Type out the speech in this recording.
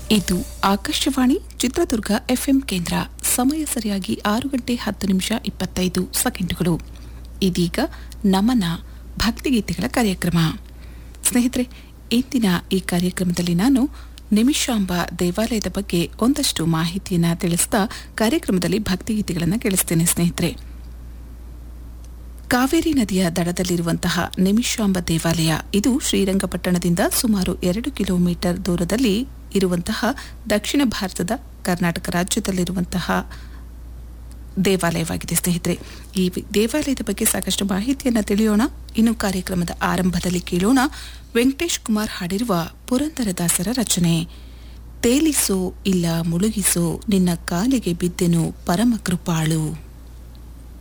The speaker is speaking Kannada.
ಇದು ಆಕಾಶವಾಣಿ ಚಿತ್ರದುರ್ಗ ಎಫ್ಎಂ ಕೇಂದ್ರ ಸಮಯ ಸರಿಯಾಗಿ ಆರು ಗಂಟೆ ಹತ್ತು ನಿಮಿಷ ಇಪ್ಪತ್ತೈದು ಸೆಕೆಂಡುಗಳು ಇದೀಗ ನಮನ ಭಕ್ತಿಗೀತೆಗಳ ಕಾರ್ಯಕ್ರಮ ಸ್ನೇಹಿತರೆ ಇಂದಿನ ಈ ಕಾರ್ಯಕ್ರಮದಲ್ಲಿ ನಾನು ನಿಮಿಷಾಂಬ ದೇವಾಲಯದ ಬಗ್ಗೆ ಒಂದಷ್ಟು ಮಾಹಿತಿಯನ್ನು ತಿಳಿಸ್ತಾ ಕಾರ್ಯಕ್ರಮದಲ್ಲಿ ಭಕ್ತಿಗೀತೆಗಳನ್ನು ಕೇಳಿಸ್ತೇನೆ ಸ್ನೇಹಿತರೆ ಕಾವೇರಿ ನದಿಯ ದಡದಲ್ಲಿರುವಂತಹ ನಿಮಿಷಾಂಬ ದೇವಾಲಯ ಇದು ಶ್ರೀರಂಗಪಟ್ಟಣದಿಂದ ಸುಮಾರು ಎರಡು ಕಿಲೋಮೀಟರ್ ದೂರದಲ್ಲಿ ಇರುವಂತಹ ದಕ್ಷಿಣ ಭಾರತದ ಕರ್ನಾಟಕ ರಾಜ್ಯದಲ್ಲಿರುವಂತಹ ದೇವಾಲಯವಾಗಿದೆ ಸ್ನೇಹಿತರೆ ಈ ವಿ- ದೇವಾಲಯದ ಬಗ್ಗೆ ಸಾಕಷ್ಟು ಮಾಹಿತಿಯನ್ನು ತಿಳಿಯೋಣ ಇನ್ನು ಕಾರ್ಯಕ್ರಮದ ಆರಂಭದಲ್ಲಿ ಕೇಳೋಣ ವೆಂಕಟೇಶ್ ಕುಮಾರ್ ಹಾಡಿರುವ ಪುರಂದರದಾಸರ ರಚನೆ ತೇಲಿಸೋ ಇಲ್ಲ ಮುಳುಗಿಸೋ ನಿನ್ನ ಕಾಲಿಗೆ ಬಿದ್ದೆನು ಪರಮ ಕೃಪಾಳು